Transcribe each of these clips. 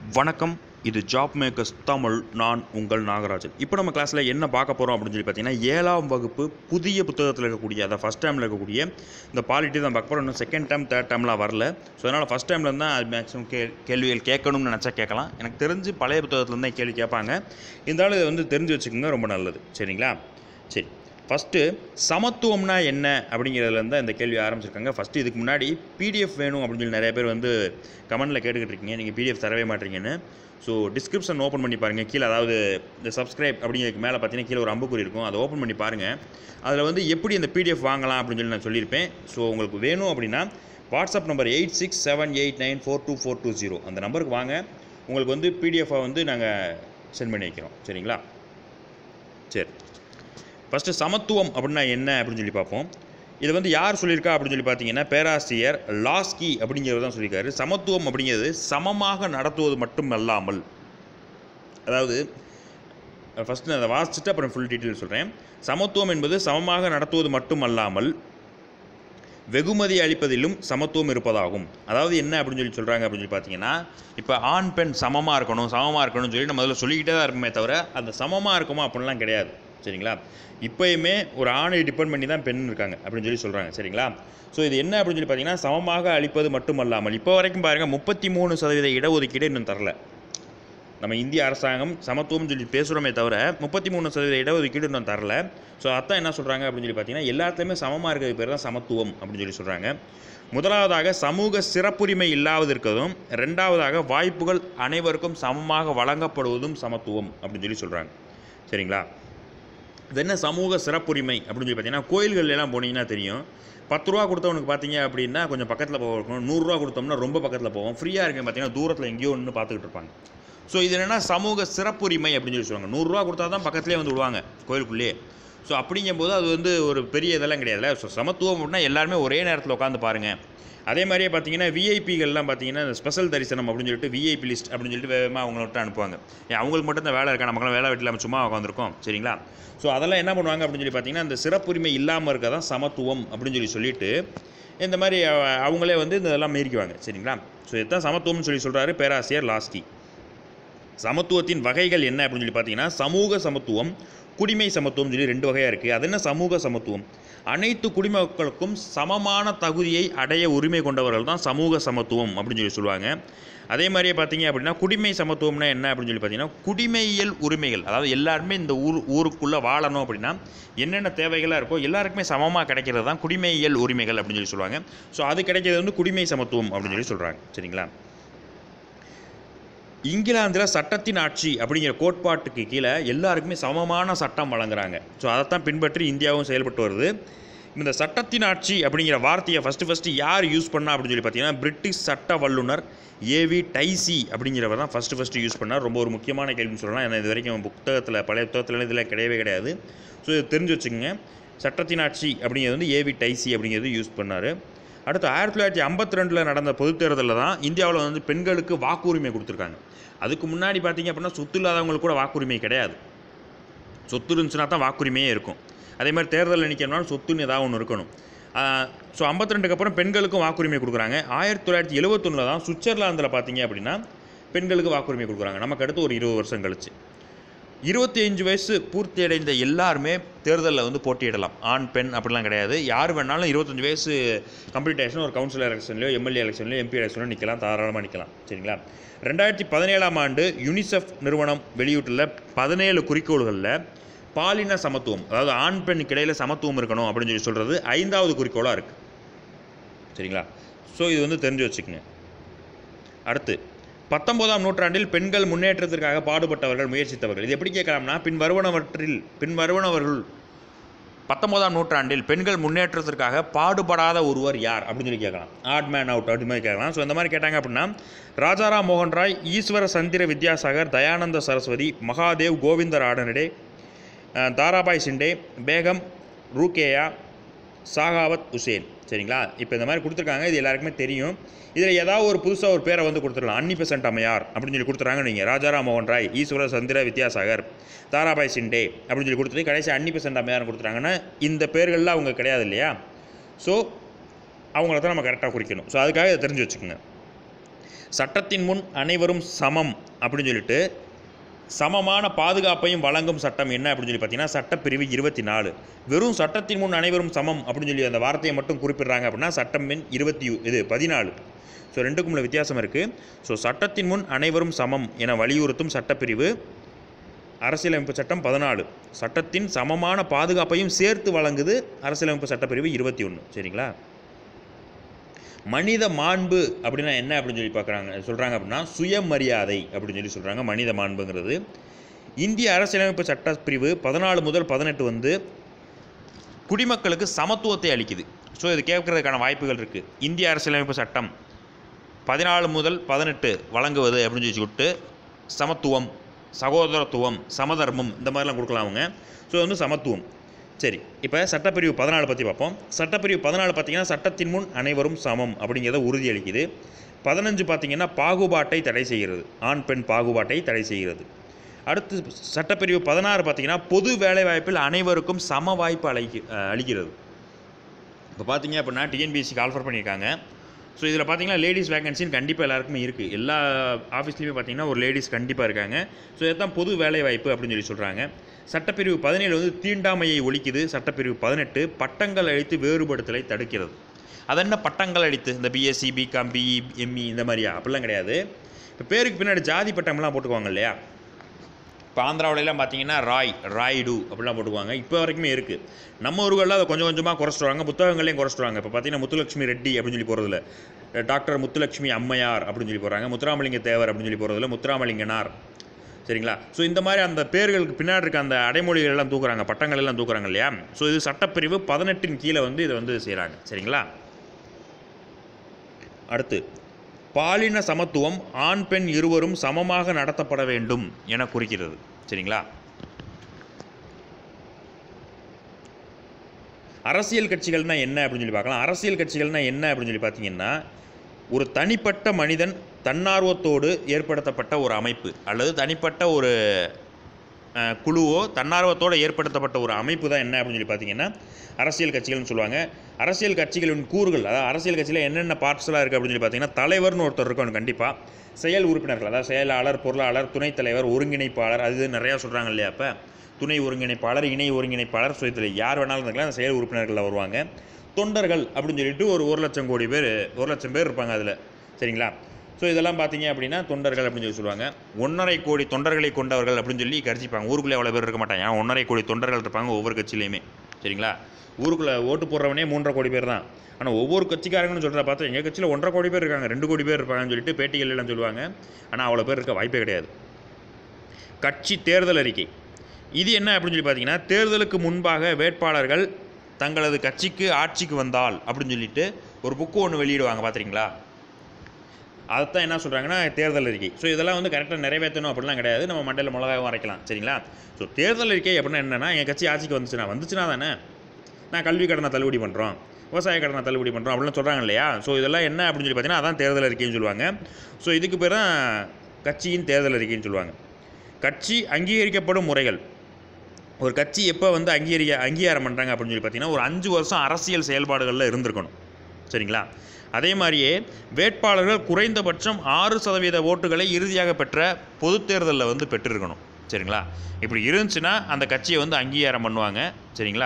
வணக்கம் இது job makers Tamil நான் உங்கள் நாகராஜன் இப்போ நம்ம கிளாஸில் என்ன பார்க்க போகிறோம் அப்படின்னு சொல்லி பார்த்தீங்கன்னா ஏழாம் வகுப்பு புதிய புத்தகத்தில் இருக்கக்கூடிய அதை ஃபஸ்ட் டைமில் இருக்கக்கூடிய இந்த பாலிட்டி தான் பார்க்க போகிறோம் இன்னும் செகண்ட் டைம் தேர்ட் டைம்லாம் வரல ஸோ அதனால் ஃபஸ்ட் டைமில் தான் அது மேக்ஸிமம் கே கேள்விகள் கேட்கணும்னு நினச்சா கேட்கலாம் எனக்கு தெரிஞ்சு பழைய புத்தகத்தில் தான் கேள்வி கேட்பாங்க இருந்தாலும் இதை வந்து தெரிஞ்சு வச்சுக்கோங்க ரொம்ப நல்லது சரிங்களா சரி ஃபஸ்ட்டு சமத்துவம்னா என்ன அப்படிங்கிறதுலேருந்து தான் இந்த கேள்வி ஆரம்பிச்சிருக்காங்க ஃபஸ்ட்டு இதுக்கு முன்னாடி பிடிஎஃப் வேணும் அப்படின்னு சொல்லி நிறைய பேர் வந்து கமெண்ட்டில் கேட்டுக்கிட்டு இருக்கீங்க நீங்கள் பிடிஎஃப் தரவே மாட்டீங்கன்னு ஸோ டிஸ்கிரிப்ஷன் ஓப்பன் பண்ணி பாருங்கள் கீழே அதாவது இந்த சப்ஸ்கிரைப் அப்படிங்கிறதுக்கு மேலே பார்த்தீங்கன்னா கீழே ஒரு அம்புக்குறி இருக்கும் அதை ஓப்பன் பண்ணி பாருங்கள் அதில் வந்து எப்படி இந்த பிடிஎஃப் வாங்கலாம் அப்படின்னு சொல்லி நான் சொல்லியிருப்பேன் ஸோ உங்களுக்கு வேணும் அப்படின்னா WhatsApp number eight six seven eight nine four two four two zero அந்த நம்பருக்கு வாங்க உங்களுக்கு வந்து பிடிஎஃபை வந்து நாங்கள் சென்ட் பண்ணி வைக்கிறோம் சரிங்களா சரி ஃபஸ்ட்டு சமத்துவம் அப்படின்னா என்ன அப்படின்னு சொல்லி பார்ப்போம் இது வந்து யார் சொல்லியிருக்கா அப்படின்னு சொல்லி பார்த்தீங்கன்னா பேராசிரியர் லாஸ்கி அப்படிங்கிறது தான் சொல்லியிருக்காரு சமத்துவம் அப்படிங்கிறது சமமாக நடத்துவது மட்டும் அல்லாமல் அதாவது ஃபஸ்ட்டு நான் அதை வாசிச்சுட்டு அப்புறம் ஃபுல் டீட்டெயில் சொல்கிறேன் சமத்துவம் என்பது சமமாக நடத்துவது மட்டும் அல்லாமல் வெகுமதி அளிப்பதிலும் சமத்துவம் இருப்பதாகும் அதாவது என்ன அப்படின்னு சொல்லி சொல்கிறாங்க அப்படின்னு சொல்லி பார்த்தீங்கன்னா இப்போ ஆண் பெண் சமமாக இருக்கணும் சமமாக இருக்கணும்னு சொல்லி நம்ம அதில் சொல்லிக்கிட்டே தான் இருப்போமே தவிர அந்த சமமாக இருக்குமா அப்படின்லாம் கிடையாது சரிங்களா இப்போயுமே ஒரு ஆணை டிபெண்ட் பண்ணி தான் பெண் இருக்காங்க அப்படின்னு சொல்லி சொல்கிறாங்க சரிங்களா ஸோ இது என்ன அப்படின்னு சொல்லி பார்த்தீங்கன்னா சமமாக அளிப்பது மட்டுமல்லாமல் இப்போ வரைக்கும் பாருங்கள் முப்பத்தி மூணு சதவீத இடஒதுக்கீடு இன்னும் தரல நம்ம இந்திய அரசாங்கம் சமத்துவம்னு சொல்லி பேசுகிறோமே தவிர முப்பத்தி மூணு சதவீத இடஒதுக்கீடு இன்னும் தரல ஸோ அதான் என்ன சொல்கிறாங்க அப்படின்னு சொல்லி பார்த்தீங்கன்னா எல்லாத்துலேயுமே சமமாக இருக்கிறது பேர் தான் சமத்துவம் அப்படின்னு சொல்லி சொல்கிறாங்க முதலாவதாக சமூக சிறப்புரிமை இல்லாதிருக்கிறதும் ரெண்டாவதாக வாய்ப்புகள் அனைவருக்கும் சமமாக வழங்கப்படுவதும் சமத்துவம் அப்படின்னு சொல்லி சொல்கிறாங்க சரிங்களா இது என்ன சமூக சிறப்புரிமை அப்படின்னு சொல்லி பார்த்தீங்கன்னா கோயில்கள் எல்லாம் போனீங்கன்னா தெரியும் பத்து ரூபா கொடுத்தவனுக்கு பார்த்தீங்க அப்படின்னா கொஞ்சம் பக்கத்தில் போகணும் நூறுரூவா கொடுத்தோம்னா ரொம்ப பக்கத்தில் போவோம் ஃப்ரீயாக இருக்கு பார்த்தீங்கன்னா தூரத்தில் எங்கேயோ ஒன்று பார்த்துக்கிட்டு இருப்பாங்க ஸோ இது என்னென்னா சமூக சிறப்புரிமை அப்படின்னு சொல்லி சொல்லுவாங்க நூறுரூவா கொடுத்தா தான் பக்கத்துலேயே வந்து விடுவாங்க கோயிலுக்குள்ளேயே ஸோ அப்படிங்கும்போது அது வந்து ஒரு பெரிய இதெல்லாம் கிடையாதுல்ல ஸோ சமத்துவம் அப்படின்னா எல்லாருமே ஒரே நேரத்தில் உட்காந்து பாருங்கள் அதே மாதிரியே பார்த்தீங்கன்னா விஐபிகள்லாம் பார்த்தீங்கன்னா இந்த ஸ்பெஷல் தரிசனம் அப்படின்னு சொல்லிட்டு விஐபி லிஸ்ட் அப்படின்னு சொல்லிட்டு வேகமாக அவங்கள்ட்ட அனுப்புவாங்க ஏன் அவங்களுக்கு மட்டும் தான் வேலை இருக்கா நமக்குலாம் வேலை வெட்டி இல்லாமல் சும்மா உட்காந்துருக்கோம் சரிங்களா ஸோ அதெல்லாம் என்ன பண்ணுவாங்க அப்படின்னு சொல்லி பார்த்தீங்கன்னா இந்த சிறப்புரிமை இல்லாமல் இருக்க தான் சமத்துவம் அப்படின்னு சொல்லி சொல்லிட்டு இந்த மாதிரி அஹ், அவங்களே வந்து இந்த இதெல்லாம் மீறிக்குவாங்க சரிங்களா ஸோ இதுதான் சமத்துவம்னு சொல்லி சொல்கிறாரு பேராசிரியர் லாஸ்கி சமத்துவத்தின் வகைகள் என்ன அப்படின்னு சொல்லி பார்த்தீங்கன்னா சமூக சமத்துவம் குடிமை சமத்துவம் சொல்லி ரெண்டு வகையாக இருக்குது அது என்ன சமூக சமத்துவம் அனைத்து குடிமக்களுக்கும் சமமான தகுதியை அடைய உரிமை கொண்டவர்கள் தான் சமூக சமத்துவம் அப்படின்னு சொல்லி சொல்லுவாங்க அதே மாதிரியே பார்த்தீங்க அப்படின்னா குடிமை சமத்துவம்னா என்ன அப்படின்னு சொல்லி பார்த்தீங்கன்னா குடிமையியல் உரிமைகள் அதாவது எல்லாருமே இந்த ஊர் ஊருக்குள்ளே வாழணும் அப்படின்னா என்னென்ன தேவைகளாக இருக்கோ எல்லாருக்குமே சமமாக கிடைக்கிறது தான் குடிமையியல் உரிமைகள் அப்படின்னு சொல்லி சொல்லுவாங்க ஸோ அது கிடைக்கிறது வந்து குடிமை சமத்துவம் அப்படின்னு சொல்லி சொல்கிறாங்க சரிங்களா இங்கிலாந்தில் சட்டத்தின் ஆட்சி அப்படிங்கிற கோட்பாட்டுக்கு கீழே எல்லாருக்குமே சமமான சட்டம் வழங்குறாங்க ஸோ அதைத்தான் பின்பற்றி இந்தியாவும் செயல்பட்டு வருது இந்த சட்டத்தின் ஆட்சி அப்படிங்கிற வார்த்தையை ஃபஸ்ட்டு ஃபஸ்ட்டு யார் யூஸ் பண்ணா அப்படின்னு சொல்லி பார்த்தீங்கன்னா பிரிட்டிஷ் சட்ட வல்லுனர் ஏவி டைசி அப்படிங்கிறவர் தான் ஃபஸ்ட்டு ஃபஸ்ட்டு யூஸ் பண்ணார் ரொம்ப ஒரு முக்கியமான கேள்வின்னு சொல்லலாம் ஏன்னா இது வரைக்கும் புத்தகத்தில் பழைய புத்தகத்தில் இதில் கிடையவே கிடையாது ஸோ இது தெரிஞ்சு வச்சுக்கோங்க சட்டத்தின் ஆட்சி அப்படிங்கிறது வந்து ஏவி டைசி அப்படிங்கிறது யூஸ் பண்ணார் அடுத்து ஆயிரத்தி தொள்ளாயிரத்தி ஐம்பத்தி ரெண்டில் நடந்த பொதுத் தேர்தலில் தான் இந்தியாவில் வந்து பெண்களுக்கு வாக்குரிமை கொடுத்துருக்காங்க அதுக்கு முன்னாடி பார்த்தீங்க அப்படின்னா சொத்து இல்லாதவங்களுக்கு கூட வாக்குரிமை கிடையாது சொத்து இருந்துச்சுன்னா தான் வாக்குரிமையே இருக்கும் அதே மாதிரி தேர்தலில் நிற்கணும்னா சொத்துன்னு ஏதாவது ஒன்று இருக்கணும் ஸோ ஐம்பத்தி ரெண்டுக்கு அப்புறம் பெண்களுக்கும் வாக்குரிமை கொடுக்குறாங்க ஆயிரத்தி தொள்ளாயிரத்தி எழுபத்தொன்னில் தான் சுவிட்சர்லாந்தில் பார்த்தீங்க அப்படின்னா பெண்களுக்கு வாக்குரிமை கொடுக்குறாங்க நமக்கு அடுத்து ஒரு இருபது வருஷம் கழிச்சு இருபத்தி அஞ்சு வயசு பூர்த்தி அடைந்த எல்லாருமே தேர்தலில் வந்து போட்டியிடலாம் ஆண் பெண் அப்படிலாம் கிடையாது யார் வேணாலும் இருபத்தஞ்சு வயசு கம்ப்ளீட் ஆயிடுச்சுன்னா ஒரு கவுன்சிலர் எலெக்ஷன்லையோ எம்எல்ஏ எலெக்ஷன்லையோ எம்பி எலெக்ஷன்லையோ நிற்கலாம் தாராளமாக நிற்கலாம் சரிங்களா ரெண்டாயிரத்தி பதினேழாம் ஆண்டு யுனிசெஃப் நிறுவனம் வெளியிட்டுள்ள பதினேழு குறிக்கோள்களில் பாலின சமத்துவம் அதாவது ஆண் பெண்ணுக்கு இடையில சமத்துவம் இருக்கணும் அப்படின்னு சொல்லி சொல்கிறது ஐந்தாவது குறிக்கோளாக இருக்குது சரிங்களா ஸோ இது வந்து தெரிஞ்சு வச்சுக்கோங்க அடுத்து பத்தொன்பதாம் நூற்றாண்டில் பெண்கள் முன்னேற்றத்திற்காக பாடுபட்டவர்கள் முயற்சித்தவர்கள் இது எப்படி கேட்கலாம்னா பின் வருவனவற்றில் பின் வருவனவர்கள் பத்தொன்பதாம் நூற்றாண்டில் பெண்கள் முன்னேற்றத்திற்காக பாடுபடாத ஒருவர் யார் அப்படின்னு சொல்லி கேட்கலாம் ஆட் மேன் அவுட் அப்படி மாதிரி கேட்கலாம் ஸோ இந்த மாதிரி கேட்டாங்க அப்படின்னா ராஜாராம் மோகன் ராய் ஈஸ்வர சந்திர வித்யாசாகர் தயானந்த சரஸ்வதி மகாதேவ் கோவிந்த ராடனடே அஹ், தாராபாய் சிண்டே பேகம் ரூகேயா சாகாவத் உசேன் சரிங்களா இப்போ இந்த மாதிரி கொடுத்துருக்காங்க இது எல்லாருக்குமே தெரியும் இதில் ஏதாவது ஒரு புதுசாக ஒரு பேரை வந்து கொடுத்துடலாம் அன்னி பெசன்ட் அம்மையார் அப்படின்னு சொல்லி கொடுத்துறாங்க நீங்கள் ராஜாராம் மோகன் ராய் ஈஸ்வர சந்திர வித்யாசாகர் தாராபாய் சிண்டே அப்படின்னு சொல்லி கொடுத்துட்டு கடைசி அன்னி பெசன்ட் அம்மையார் கொடுத்துறாங்கன்னா இந்த பேர்கள்லாம் அவங்க கிடையாது இல்லையா ஸோ அவங்கள தான் நம்ம கரெக்டாக குறிக்கணும் ஸோ அதுக்காக இதை தெரிஞ்சு வச்சுக்கோங்க சட்டத்தின் முன் அனைவரும் சமம் அப்படின்னு சொல்லிட்டு சமமான பாதுகாப்பையும் வழங்கும் சட்டம் என்ன அப்படின்னு சொல்லி பார்த்தீங்கன்னா சட்டப்பிரிவு இருபத்தி நாலு வெறும் சட்டத்தின் முன் அனைவரும் சமம் அப்படின்னு சொல்லி அந்த வார்த்தையை மட்டும் குறிப்பிடுறாங்க அப்படின்னா சட்டம் எண் இருபத்தி இது பதினாலு ஸோ ரெண்டுக்கும் உள்ள வித்தியாசம் இருக்குது ஸோ சட்டத்தின் முன் அனைவரும் சமம் என வலியுறுத்தும் சட்டப்பிரிவு அரசியலமைப்பு சட்டம் பதினாலு சட்டத்தின் சமமான பாதுகாப்பையும் சேர்த்து வழங்குது அரசியலமைப்பு சட்டப்பிரிவு இருபத்தி ஒன்று சரிங்களா மனித மாண்பு அப்படின்னா என்ன அப்படின்னு சொல்லி பார்க்குறாங்க சொல்கிறாங்க அப்படின்னா சுயமரியாதை அப்படின்னு சொல்லி சொல்கிறாங்க மனித மாண்புங்கிறது இந்திய அரசியலமைப்பு சட்டப்பிரிவு பதினாலு முதல் பதினெட்டு வந்து குடிமக்களுக்கு சமத்துவத்தை அளிக்குது ஸோ இது கேட்கறதுக்கான வாய்ப்புகள் இருக்குது இந்திய அரசியலமைப்பு சட்டம் பதினாலு முதல் பதினெட்டு வழங்குவது அப்படின்னு சொல்லி சொல்லிட்டு சமத்துவம் சகோதரத்துவம் சமதர்மம் இந்த மாதிரிலாம் கொடுக்கலாம் அவங்க ஸோ வந்து சமத்துவம் சரி இப்போ சட்டப்பிரிவு பதினாலு பற்றி பார்ப்போம் சட்டப்பிரிவு பதினாலு பார்த்தீங்கன்னா சட்டத்தின் முன் அனைவரும் சமம் அப்படிங்கிறத உறுதியளிக்குது பதினஞ்சு பார்த்தீங்கன்னா பாகுபாட்டை தடை செய்கிறது ஆண் பெண் பாகுபாட்டை தடை செய்கிறது அடுத்து சட்டப்பிரிவு பதினாறு பார்த்தீங்கன்னா பொது வேலைவாய்ப்பில் அனைவருக்கும் சம வாய்ப்பு அளிக்க அளிக்கிறது இப்போ பார்த்தீங்க அப்படின்னா டிஎன்பிஎஸ்சிக்கு ஆல்ஃபர் பண்ணியிருக்காங்க ஸோ இதில் பார்த்தீங்கன்னா லேடிஸ் வேகன்சின்னு கண்டிப்பாக எல்லாருக்குமே இருக்குது எல்லா ஆஃபீஸ்லேயுமே பார்த்தீங்கன்னா ஒரு லேடிஸ் கண்டிப்பாக இருக்காங்க ஸோ இதுதான் பொது வேலைவாய்ப்பு அப்படின்னு சொல்லி சொல்கிறாங்க சட்டப்பிரிவு பதினேழு வந்து தீண்டாமையை ஒழிக்குது சட்டப்பிரிவு பதினெட்டு பட்டங்கள் அளித்து வேறுபடுத்தலை தடுக்கிறது அது என்ன பட்டங்கள் அளித்து இந்த பிஎஸ்சி பிகாம் பிஇ எம்இ இந்த மாதிரியா அப்படிலாம் கிடையாது இப்போ பேருக்கு பின்னாடி ஜாதி பட்டம்லாம் போட்டுக்குவாங்க இல்லையா இப்போ ஆந்திராவிலலாம் பார்த்தீங்கன்னா ராய் ராய்டு அப்படிலாம் போட்டுக்குவாங்க இப்போ வரைக்குமே இருக்குது நம்ம ஊர்களில் அதை கொஞ்சம் கொஞ்சமாக குறைச்சிடுவாங்க புத்தகங்களையும் குறைச்சிடுவாங்க இப்போ பார்த்தீங்கன்னா முத்துலட்சுமி ரெட்டி அப்படின்னு சொல்லி போகிறதுல டாக்டர் முத்துலட்சுமி அம்மையார் அப்படின்னு சொல்லி போகிறாங்க முத்துராமலிங்க தேவர் அப்படின்னு சொல்லி போகிறதுல முத்துராமலிங்கனார் சரிங்களா ஸோ இந்த மாதிரி அந்த பேர்களுக்கு பின்னாடி இருக்க அந்த அடைமொழிகள் எல்லாம் தூக்குறாங்க பட்டங்கள் எல்லாம் தூக்குறாங்க இல்லையா ஸோ இது சட்டப்பிரிவு பதினெட்டின் கீழே வந்து இதை வந்து செய்கிறாங்க சரிங்களா அடுத்து பாலின சமத்துவம் ஆண் பெண் இருவரும் சமமாக நடத்தப்பட வேண்டும் என குறிக்கிறது சரிங்களா அரசியல் கட்சிகள்னா என்ன அப்படின்னு சொல்லி பார்க்கலாம் அரசியல் கட்சிகள்னா என்ன அப்படின்னு சொல்லி பார்த்தீங்கன்னா ஒரு தனிப்பட்ட மனிதன் தன்னார்வத்தோடு ஏற்படுத்தப்பட்ட ஒரு அமைப்பு அல்லது தனிப்பட்ட ஒரு அஹ், குழுவோ தன்னார்வத்தோடு ஏற்படுத்தப்பட்ட ஒரு அமைப்பு தான் என்ன அப்படின்னு சொல்லி பார்த்தீங்கன்னா அரசியல் கட்சிகள்னு சொல்லுவாங்க அரசியல் கட்சிகளின் கூறுகள் அதாவது அரசியல் கட்சியில் என்னென்ன பார்ட்ஸ்லாம் இருக்குது அப்படின்னு சொல்லி பார்த்தீங்கன்னா தலைவர்னு ஒருத்தர் இருக்கணும் கண்டிப்பாக செயல் உறுப்பினர்கள் அதாவது செயலாளர் பொருளாளர் துணைத் தலைவர் ஒருங்கிணைப்பாளர் அது இது நிறையா சொல்கிறாங்க இல்லையா அப்போ துணை ஒருங்கிணைப்பாளர் இணை ஒருங்கிணைப்பாளர் ஸோ இதில் யார் வேணாலும் இருக்கலாம் அந்த செயல் உறுப்பினர்களில் வருவாங்க தொண்டர்கள் அப்படின்னு சொல்லிட்டு ஒரு ஒரு லட்சம் கோடி பேர் ஒரு லட்சம் பேர் இருப்பாங்க அதில் சரிங்களா ஸோ இதெல்லாம் பார்த்தீங்க அப்படின்னா தொண்டர்கள் அப்படின்னு சொல்லி சொல்லுவாங்க ஒன்றரை கோடி தொண்டர்களை கொண்டவர்கள் அப்படின்னு சொல்லி கரிச்சிப்பாங்க ஊருக்குள்ளே அவ்வளோ பேர் இருக்க மாட்டாங்க ஏன்னா ஒன்றரை கோடி தொண்டர்கள் இருப்பாங்க ஒவ்வொரு கட்சியிலையுமே சரிங்களா ஊருக்குள்ளே ஓட்டு போடுறவனே மூன்றரை கோடி பேர் தான் ஆனால் ஒவ்வொரு கட்சிக்காரங்கன்னு சொல்கிறத பார்த்தா எங்கள் கட்சியில் ஒன்றரை கோடி பேர் இருக்காங்க ரெண்டு கோடி பேர் இருப்பாங்கன்னு சொல்லிட்டு பேட்டிகள் எல்லாம் சொல்லுவாங்க ஆனால் அவ்வளோ பேர் இருக்க வாய்ப்பே கிடையாது கட்சி தேர்தல் அறிக்கை இது என்ன அப்படின்னு சொல்லி பார்த்தீங்கன்னா தேர்தலுக்கு முன்பாக வேட்பாளர்கள் தங்களது கட்சிக்கு ஆட்சிக்கு வந்தால் அப்படின்னு சொல்லிட்டு ஒரு புக்கு ஒன்று வெளியிடுவாங்க பார்த்துறீங்களா அதைத்தான் என்ன சொல்கிறாங்கன்னா தேர்தல் அறிக்கை ஸோ இதெல்லாம் வந்து கரெக்டாக நிறைவேற்றணும் அப்படிலாம் கிடையாது நம்ம மண்டையில் மிளகாவும் அரைக்கலாம் சரிங்களா ஸோ தேர்தல் அறிக்கை அப்படின்னா என்னென்னா என் கட்சி ஆட்சிக்கு வந்துச்சுன்னா வந்துச்சுன்னா தானே நான் கல்வி கடனை தள்ளுபடி பண்ணுறோம் விவசாய கடனை தள்ளுபடி பண்ணுறோம் அப்படிலாம் சொல்கிறாங்க இல்லையா ஸோ இதெல்லாம் என்ன அப்படின்னு சொல்லி பார்த்தீங்கன்னா அதான் தேர்தல் அறிக்கைன்னு சொல்லுவாங்க ஸோ இதுக்கு பேர் தான் கட்சியின் தேர்தல் அறிக்கைன்னு சொல்லுவாங்க கட்சி அங்கீகரிக்கப்படும் முறைகள் ஒரு கட்சி எப்போ வந்து அங்கீகரிக்க அங்கீகாரம் பண்ணுறாங்க அப்படின்னு சொல்லி பார்த்தீங்கன்னா ஒரு அஞ்சு வருஷம் அரசியல் செயல்பாடுகளில் இருந்திருக்கணும் சரிங்களா அதே மாதிரியே வேட்பாளர்கள் குறைந்தபட்சம் ஆறு சதவீத ஓட்டுகளை இறுதியாக பெற்ற பொதுத் தேர்தலில் வந்து பெற்றிருக்கணும் சரிங்களா இப்படி இருந்துச்சுன்னா அந்த கட்சியை வந்து அங்கீகாரம் பண்ணுவாங்க சரிங்களா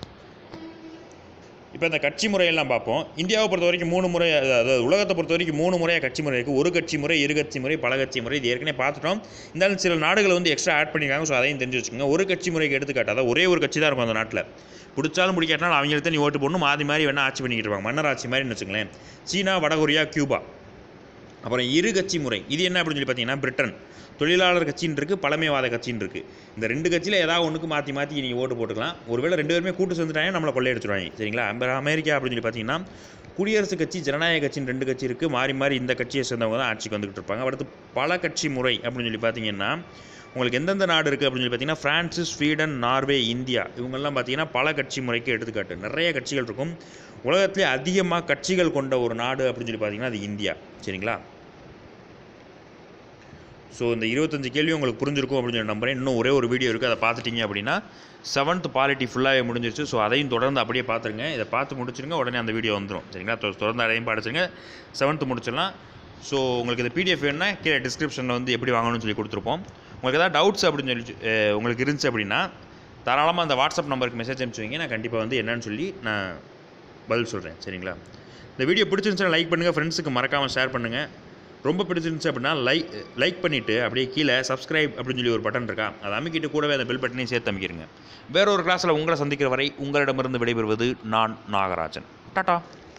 இப்போ இந்த கட்சி முறையெல்லாம் பார்ப்போம் இந்தியாவை பொறுத்த வரைக்கும் மூணு முறை அதாவது உலகத்தை பொறுத்த வரைக்கும் மூணு முறையாக கட்சி முறை இருக்குது ஒரு கட்சி முறை இரு கட்சி முறை பல கட்சி முறை இது ஏற்கனவே பார்த்துட்டோம் இருந்தாலும் சில நாடுகள் வந்து எக்ஸ்ட்ரா ஆட் பண்ணியிருக்காங்க ஸோ அதையும் தெரிஞ்சு வச்சுக்கோங்க ஒரு கட்சி முறைக்கு எடுத்துக்காட்டு அதாவது ஒரே ஒரு கட்சி தான் இருக்கும் அந்த நாட்டில் பிடிச்சாலும் பிடிக்காட்டினாலும் அவங்களுக்கு தான் நீ ஓட்டு போடணும் மாறி மாறி வேணால் ஆட்சி பண்ணிக்கிட்டு இருப்பாங்க மன்னர் ஆட்சி மாதிரின்னு வச்சுங்களேன் சீனா வடகொரியா கியூபா அப்புறம் இரு கட்சி முறை இது என்ன அப்படின்னு சொல்லி பார்த்தீங்கன்னா பிரிட்டன் தொழிலாளர் கட்சின்னு இருக்குது பழமைவாத கட்சின்னு இருக்குது இந்த ரெண்டு கட்சியில் ஏதாவது ஒன்றுக்கு மாற்றி மாற்றி நீங்கள் ஓட்டு போட்டுக்கலாம் ஒருவேளை ரெண்டு பேருமே கூட்டு சேர்ந்துட்டாங்க நம்மளை கொள்ளையடிச்சிருவாங்க சரிங்களா அப்புறம் அமெரிக்கா அப்படின்னு சொல்லி பார்த்தீங்கன்னா குடியரசுக் கட்சி ஜனநாயக கட்சின்னு ரெண்டு கட்சி இருக்குது மாறி மாறி இந்த கட்சியை சேர்ந்தவங்க தான் ஆட்சிக்கு வந்துகிட்டு இருப்பாங்க அடுத்து பல கட்சி முறை அப்படின்னு சொல்லி பார்த்தீங்கன்னா உங்களுக்கு எந்தெந்த நாடு இருக்குது அப்படின்னு சொல்லி பார்த்தீங்கன்னா ஃப்ரான்ஸு ஸ்வீடன் நார்வே இந்தியா இவங்கெல்லாம் பார்த்தீங்கன்னா பல கட்சி முறைக்கு எடுத்துக்காட்டு நிறைய கட்சிகள் இருக்கும் உலகத்திலே அதிகமாக கட்சிகள் கொண்ட ஒரு நாடு அப்படின்னு சொல்லி பார்த்தீங்கன்னா அது இந்தியா சரிங்களா ஸோ இந்த இருபத்தஞ்சு கேள்வி உங்களுக்கு புரிஞ்சிருக்கும் அப்படின்னு சொல்லி நம்புறேன் இன்னும் ஒரே ஒரு வீடியோ இருக்குது அதை பார்த்துட்டீங்க அப்படின்னா செவன்த் பாலிட்டி ஃபுல்லாகவே முடிஞ்சிருச்சு ஸோ அதையும் தொடர்ந்து அப்படியே பார்த்துருங்க இதை பார்த்து முடிச்சிருங்க உடனே அந்த வீடியோ வந்துடும் சரிங்களா தொ- தொடர்ந்து அதையும் படிச்சிருங்க செவன்த்து முடிச்சிடலாம் ஸோ உங்களுக்கு இந்த பிடிஎஃப் வேணும்னா கீழே டிஸ்கிரிப்ஷனில் வந்து எப்படி வாங்கணும்னு சொல்லி கொடுத்துருப்போம் உங்களுக்கு ஏதாவது டவுட்ஸ் அப்படின்னு சொல்லி அஹ், உங்களுக்கு இருந்துச்சு அப்படின்னா தாராளமாக அந்த வாட்ஸ்அப் நம்பருக்கு மெசேஜ் அனுப்பிச்சு வைங்க நான் கண்டிப்பாக வந்து என்னன்னு சொல்லி நான் பதில் சொல்கிறேன் சரிங்களா இந்த வீடியோ பிடிச்சிருந்துச்சுன்னா லைக் பண்ணுங்கள் ஃப்ரெண்ட்ஸுக்கு மறக்காமல் ஷேர் பண்ணுங்கள் ரொம்ப பிடிச்சிருந்துச்சு அப்படின்னா லைக் லைக் பண்ணிவிட்டு அப்படியே கீழே சப்ஸ்கிரைப் அப்படின்னு சொல்லி ஒரு பட்டன் இருக்கா அதை அமைக்கிட்டு கூடவே அந்த பெல் பட்டனையும் சேர்த்து அமைக்கிருங்க வேற ஒரு கிளாஸில் உங்களை சந்திக்கிற வரை உங்களிடமிருந்து விடைபெறுவது நான் நாகராஜன் டாட்டா